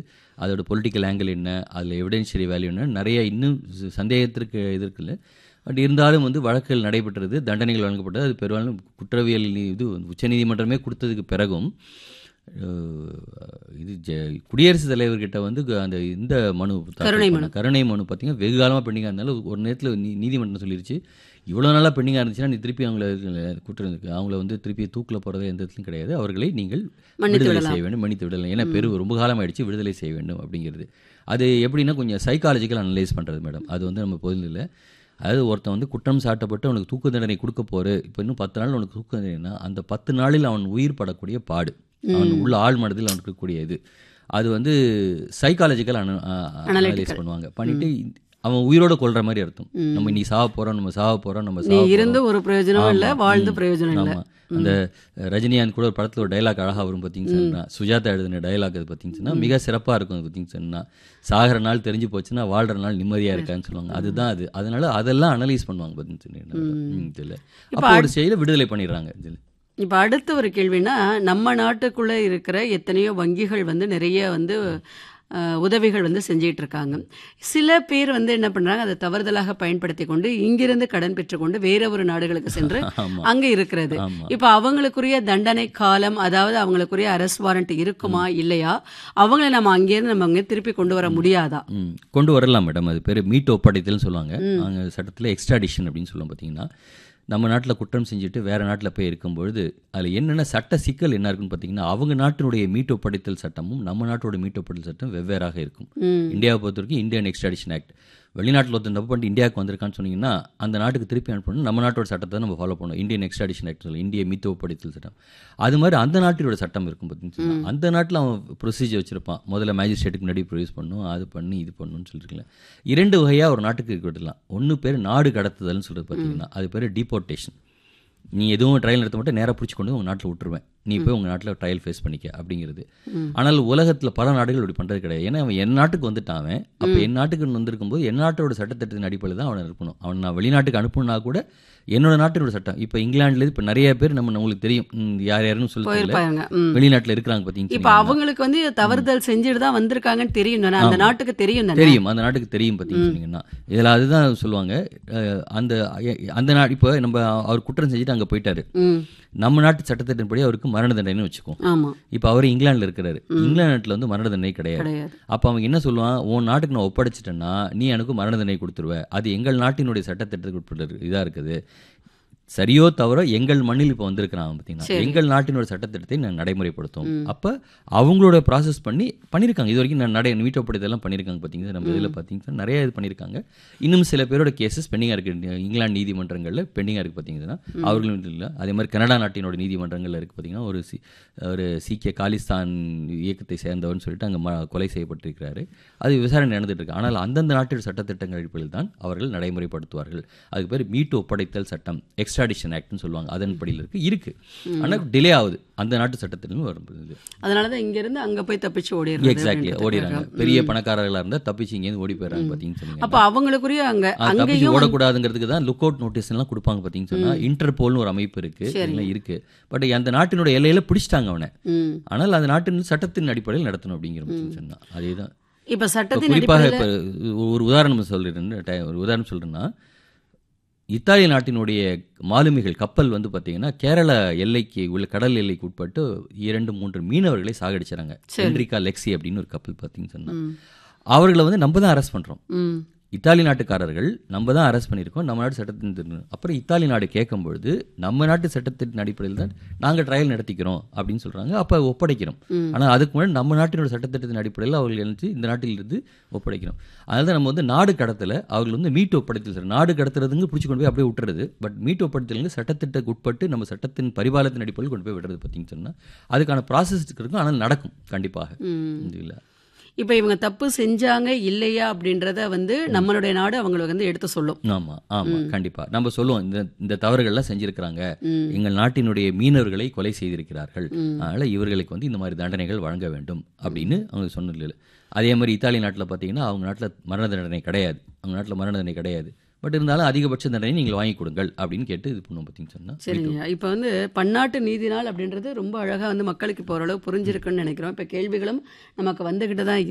அதோட political angle என்ன அதில் எவிடென்ஷியரி வேல்யூ என்ன நிறைய இன்னும் ச- சந்தேகத்திற்கு இது இருக்குல்ல பட் இருந்தாலும் வந்து வழக்குகள் நடைபெற்றது தண்டனைகள் வழங்கப்பட்டது அது பெரும்பாலும் குற்றவியல் நீ- இது உச்சநீதிமன்றமே கொடுத்ததுக்கு பிறகும் அஹ், இது ஜ குடியரசுத் தலைவர்கிட்ட வந்து க- அந்த இந்த மனு தாக்கல் கருணை பண்ண- கருணை மனு பார்த்தீங்கன்னா வெகு காலமாக பெண்டிங்காக இருந்தாலும் ஒரு நேரத்தில் நீ நீதிமன்றம் சொல்லிருச்சு இவ்வளோ நாளாக பெண்டிங்காக இருந்துச்சுன்னா நீ திருப்பி அவங்கள குற்றம் இருக்கு அவங்கள வந்து திருப்பி தூக்கில் போகிறது எந்த இடத்துலையும் கிடையாது அவர்களை நீங்கள் மன்னித்து விடுதலை விடலாம். செய்ய வேண்டும் மன்னித்து விடலாம் ஏன்னா பெரு ரொம்ப காலம் ஆயிடுச்சு விடுதலை செய்ய வேண்டும் அப்படிங்கிறது அது எப்படின்னா கொஞ்சம் சைக்காலஜிக்கல் அனலைஸ் பண்ணுறது மேடம் அது வந்து நம்ம பொருள் இல்லை அதாவது ஒருத்தன் வந்து குற்றம் சாட்டப்பட்டு அவனுக்கு தூக்கு தண்டனை கொடுக்க போகிற இப்போ இன்னும் பத்து நாள் அவனுக்கு தூக்கு தண்டனைனா அந்த பத்து நாளில் அவன் உயிர் படக்கூடிய பாடு அவன் உள்ள ஆழ் மனதில் அவனுக்கு இருக்கக்கூடிய இது அது வந்து சைக்காலஜிக்கல் அனலைஸ் பண்ணுவாங்க பண்ணிட்டு அவன் உயிரோட கொல்ற மாதிரி அர்த்தம் நம்ம இன்னைக்கு சாவ போறோம் நம்ம சாவ போறோம் நம்ம நீ சாவ இருந்து ஒரு பிரயோஜனம் இல்ல ஆமா. வாழ்ந்து ம். பிரயோஜனம் இல்ல ஆமா அந்த ரஜினிகாந்த் கூட ஒரு படத்துல ஒரு டைலாக் அழகா வரும் பார்த்தீங்கன்னா சுஜாதா எழுதின டைலாக் அது பார்த்தீங்கன்னா மிக சிறப்பா இருக்கும் அது பார்த்தீங்கன்னா சாகிற நாள் தெரிஞ்சு போச்சுன்னா வாழ்ற நாள் நிம்மதியா இருக்கான்னு சொல்லுவாங்க அதுதான் அது அதனால அதெல்லாம் அனலைஸ் பண்ணுவாங்க பார்த்தீங்கன்னா இதுல அப்போ ஒரு செயலை விடுதலை பண்ணிடுறாங்க இதுல இப்போ அடுத்த ஒரு கேள்வினா நம்ம நாட்டுக்குள்ள இருக்கிற எத்தனையோ வங்கிகள் வந்து நிறைய வந்து அஹ், உதவிகள் வந்து செஞ்சிட்டு இருக்காங்க சில பேர் வந்து என்ன பண்றாங்க அதை தவறுதலாக பயன்படுத்தி கொண்டு இங்கிருந்து கடன் பெற்றுக்கொண்டு வேற ஒரு நாடுகளுக்கு சென்று ஆமா அங்க இருக்கிறது ஆமா இப்போ அவங்களுக்குரிய தண்டனை காலம் அதாவது அவங்களுக்குரிய அரெஸ்ட் வாரண்ட் இருக்குமா இல்லையா அவங்கள நம்ம அங்கேருந்து நம்ம அங்கே திருப்பி கொண்டு வர முடியாதா ம் கொண்டு வரலாம் மேடம் அது பேர் மீட் ஒப்படைத்தல்னு சொல்லுவாங்க அங்கே சட்டத்தில் எக்ஸ்ட்ராடிஷன் அப்படின்னு சொல்லுவோம் பார்த்தீங்கன்னா நம்ம நாட்டில் குற்றம் செஞ்சுட்டு வேறு நாட்டில் போய் இருக்கும்பொழுது அதில் என்னென்ன சட்ட சிக்கல் என்ன இருக்குன்னு பார்த்தீங்கன்னா அவங்க நாட்டினுடைய மீட் ஒப்படைத்தல் சட்டமும் நம்ம நாட்டோட மீட் ஒப்படைத்தல் சட்டம் வெவ்வேறாக இருக்கும் ம் இந்தியாவை பொறுத்த வரைக்கும் இந்தியன் எக்ஸ்ட்ராடிஷன் ஆக்ட் வெளிநாட்டில் ஒருத்தன் தப்பு பண்ணிட்டு இந்தியாவுக்கு வந்திருக்கான்னு சொன்னீங்கன்னா அந்த நாட்டுக்கு திருப்பி அனுப்பணும் நம்ம நாட்டோட சட்டத்தை நம்ம ஃபாலோ பண்ணணும் இந்தியன் எக்ஸ்ட்ராடிஷன் ஆக்ட் சொல்லி இந்திய மீத்து ஒப்படைத்தல் சட்டம் அது மாதிரி அந்த நாட்டினோட சட்டம் இருக்கும் பார்த்தீங்கன்னா அந்த நாட்டில் அவன் ப்ரொசீஜர் வச்சிருப்பான் முதல்ல மேஜிஸ்ட்ரேட்டுக்கு முன்னாடி ப்ரொடியூஸ் பண்ணும் அது பண்ணி இது பண்ணணும்னு சொல்லிருக்கல இரண்டு வகையாக ஒரு நாட்டுக்கு விடலாம் ஒன்று பேர் நாடு கடத்துதல்னு சொல்கிறது பார்த்தீங்கன்னா அது பேர் டிபோர்ட்டேஷன் நீ எதுவும் ட்ரையல் நடத்த மட்டும் நேராக பிடிச்சி கொண்டு உங்கள் நாட்டில் விட்டுருவேன் நீ போய் உங்கள் நாட்டில் ட்ரையல் ஃபேஸ் பண்ணிக்க அப்படிங்கிறது ஆனால் உலகத்தில் பல நாடுகள் இப்படி பண்ணுறது கிடையாது ஏன்னா அவன் என் நாட்டுக்கு வந்துட்டான் அவன் அப்போ என் நாட்டுக்கு வந்திருக்கும் போது என் நாட்டோட சட்டத்திட்டத்தின் அடிப்படையில் தான் அவனை அனுப்பணும் அவன் நான் வெளிநாட்டுக்கு அனுப்புனா கூட என்னோட நாட்டினோட சட்டம் இப்போ இங்கிலாந்துல இப்போ நிறைய பேர் நம்ம நம்மளுக்கு தெரியும் ம், யார் யாருன்னு சொல்லி தெரியல போயிருப்பாங்க ம் வெளிநாட்டில் இருக்கிறாங்க பார்த்தீங்கன்னா இப்போ அவங்களுக்கு வந்து தவறுதல் செஞ்சுட்டு தான் வந்திருக்காங்கன்னு தெரியும் தானே அந்த நாட்டுக்கு தெரியும் தானே தெரியும் அந்த நாட்டுக்கு தெரியும் பார்த்தீங்கன்னு சொன்னீங்கன்னா இதில் அதுதான் சொல்லுவாங்க அஹ், அந்த அந்த நாடு இப்போ நம்ம அவர் குற்றம் செஞ்சுட்டு அங்கே போயிட்டாரு ம் நம்ம நாட்டு சட்டத்திட்டப்படி அவருக்கு மரண தண்டனைன்னு வச்சுக்கோம் ஆமா இப்போ அவர் இங்கிலாந்துல இருக்கிறாரு இங்கிலாந்து நாட்டில் வந்து மரண தண்டனை கிடையாது கிடையாது அப்போ அவங்க என்ன சொல்லுவான் உன் நாட்டுக்கு நான் ஒப்படைச்சிட்டேன்னா நீ எனக்கு மரண தண்டனை கொடுத்துருவ அது எங்கள் நாட்டினுடைய சட்டத்திட்டத்துக்கு உட்பட்டு இதாக இருக்குது சரியோ தவறோ எங்கள் மண்ணில் இப்போ வந்திருக்கிறான் பார்த்தீங்கன்னா எங்கள் நாட்டினோட சட்டத்திட்டத்தை நான் நடைமுறைப்படுத்தும் அப்போ அவங்களோட ப்ராசஸ் பண்ணி பண்ணியிருக்காங்க இது வரைக்கும் நான் நடை வீட்டப்படுத்தெல்லாம் பண்ணியிருக்காங்க பார்த்தீங்கன்னா நம்ம இதில் பார்த்தீங்கன்னா நிறைய இது பண்ணியிருக்காங்க இன்னும் சில பேரோட கேசஸ் பெண்டிங்காக இருக்கு இங்கிலாந்து நீதிமன்றங்களில் பெண்டிங்காக இருக்குது பார்த்தீங்கன்னா அவர்களும் இல்லை அதே மாதிரி கனடா நாட்டினோட நீதிமன்றங்களில் இருக்குது பார்த்தீங்கன்னா ஒரு சி ஒரு சீக்கிய காலிஸ்தான் இயக்கத்தை சேர்ந்தவர்னு சொல்லிட்டு அங்கே ம கொலை செய்யப்பட்டிருக்கிறாரு அது விசாரணை நடந்துட்டு இருக்கு ஆனால் அந்தந்த நாட்டின் சட்டத்திட்டங்கள் அடிப்படையில் தான் அவர்கள் நடைமுறைப்படுத்துவார்கள் அதுக்கு பேர் மீட்டு ஒப்படைத்தல் சட்டம் எக்ஸ்ட்ராடிஷன் ஆக்ட்னு சொல்லுவாங்க அதன் படியில் இருக்கு இருக்கு ஆனால் டிலே ஆகுது அந்த நாட்டு சட்டத்திலும் வருது அதனால தான் இங்க இருந்து அங்க போய் தப்பிச்சு ஓடிடுறது எக்ஸாக்ட்லி அப்படின்றது. ஓடிறாங்க பெரிய பணக்காரர்களாக இருந்தால் தப்பிச்சு இங்கேருந்து ஓடி போயிடுறாங்க பார்த்தீங்கன்னு சொன்னீங்க அப்ப அவங்களுக்குரிய அங்க அது தப்பிச்சு அங்கேயும் ஓடக்கூடாதுங்கிறதுக்கு தான் லுக் அவுட் நோட்டீஸ் எல்லாம் கொடுப்பாங்க பார்த்தீங்கன்னு சொன்னா இன்டர்போல்னு ஒரு அமைப்பு இருக்கு இதெல்லாம் இருக்கு பட் அந்த நாட்டினோட எல்லையில பிடிச்சிட்டாங்க அவனை ம். ஆனால் அந்த நாட்டின் சட்டத்தின் அடிப்படையில் நடத்தணும் அப்படிங்கிற மாதிரி சொன்னா அதேதான் இப்ப இப்ப சட்டத்தின் குறிப்பாக அடிப்படையில இப்போ ஒரு உதாரணம் சொல்லிடுறேன் டை- ஒரு உதாரணம் சொல்றேன்னா இத்தாலிய நாட்டினுடைய மாலுமிகள் கப்பல் வந்து பார்த்தீங்கன்னா கேரள எல்லைக்கு உள்ள கடல் எல்லைக்கு உட்பட்டு இரண்டு மூன்று மீனவர்களை சாகடிச்சாங்க சென்ட்ரிகா லெக்ஸி அப்படின்னு ஒரு கப்பல் பார்த்தீங்கன்னு சொன்னா ம். அவர்களை வந்து நம்ம தான் அரெஸ்ட் பண்றோம் ம். இத்தாலி நாட்டுக்காரர்கள் நம்ம தான் அரெஸ்ட் பண்ணியிருக்கோம் நம்ம நாட்டு சட்டத்தின் திரும்ப- அப்புறம் இத்தாலி நாடு கேட்கும் பொழுது நம்ம நாட்டு சட்டத்தின் அடிப்படையில் தான் நாங்கள் ட்ரையல் நடத்திக்கிறோம் அப்படின்னு சொல்றாங்க அப்போ ஒப்படைக்கிறோம் ஆனால் அதுக்கு முன்னாடி நம்ம நாட்டினோட சட்டத்திட்டத்தின் அடிப்படையில் அவர்கள் எழுந்து இந்த நாட்டிலிருந்து ஒப்படைக்கிறோம் அதனால தான் நம்ம வந்து நாடு கடத்தல அவர்கள் வந்து மீட்டு ஒப்படைத்தல் சார் நாடு கடத்துறதுங்க பிடிச்சி கொண்டு போய் அப்படியே விட்டுறது பட் மீட்டு ஒப்படைத்தலுங்க சட்டத்திட்டக்கு உட்பட்டு நம்ம சட்டத்தின் பரிபாலத்தின் அடிப்படையில் கொண்டு போய் விடுறது பார்த்தீங்கன்னு சொன்னா அதுக்கான ப்ராசஸ் இருக்கும் ஆனால் நடக்கும் கண்டிப்பாக ம். இது இல்லை இப்ப இவங்க தப்பு செஞ்சாங்க இல்லையா அப்படின்றத வந்து நம்மளுடைய நாடு அவங்களுக்கு வந்து எடுத்து சொல்லும் ஆமா ஆமா கண்டிப்பா நம்ம சொல்லுவோம் இந்த இந்த தவறுகள்லாம் செஞ்சிருக்கிறாங்க ம். எங்கள் நாட்டினுடைய மீனவர்களை கொலை செய்திருக்கிறார்கள் அதனால இவர்களுக்கு வந்து இந்த மாதிரி தண்டனைகள் வழங்க வேண்டும் அப்படின்னு அவங்க சொன்னதில்லை அதே மாதிரி இத்தாலி நாட்டில் பார்த்தீங்கன்னா அவங்க நாட்டில் மரண தண்டனை கிடையாது அவங்க நாட்டில் மரண தண்டனை கிடையாது பட் இருந்தாலும் அதிகபட்ச தண்டனை நீங்கள் வாங்கி கொடுங்கள் அப்படின்னு கேட்டு இது பண்ணுவோம் பார்த்தீங்கன்னு சொன்னா சரிங்க இப்போ வந்து பன்னாட்டு நீதி நாள் அப்படின்றது ரொம்ப அழகா வந்து மக்களுக்கு இப்போ ஓரளவு புரிஞ்சிருக்குன்னு நினைக்கிறோம் இப்போ கேள்விகளும் நமக்கு வந்துகிட்டு தான்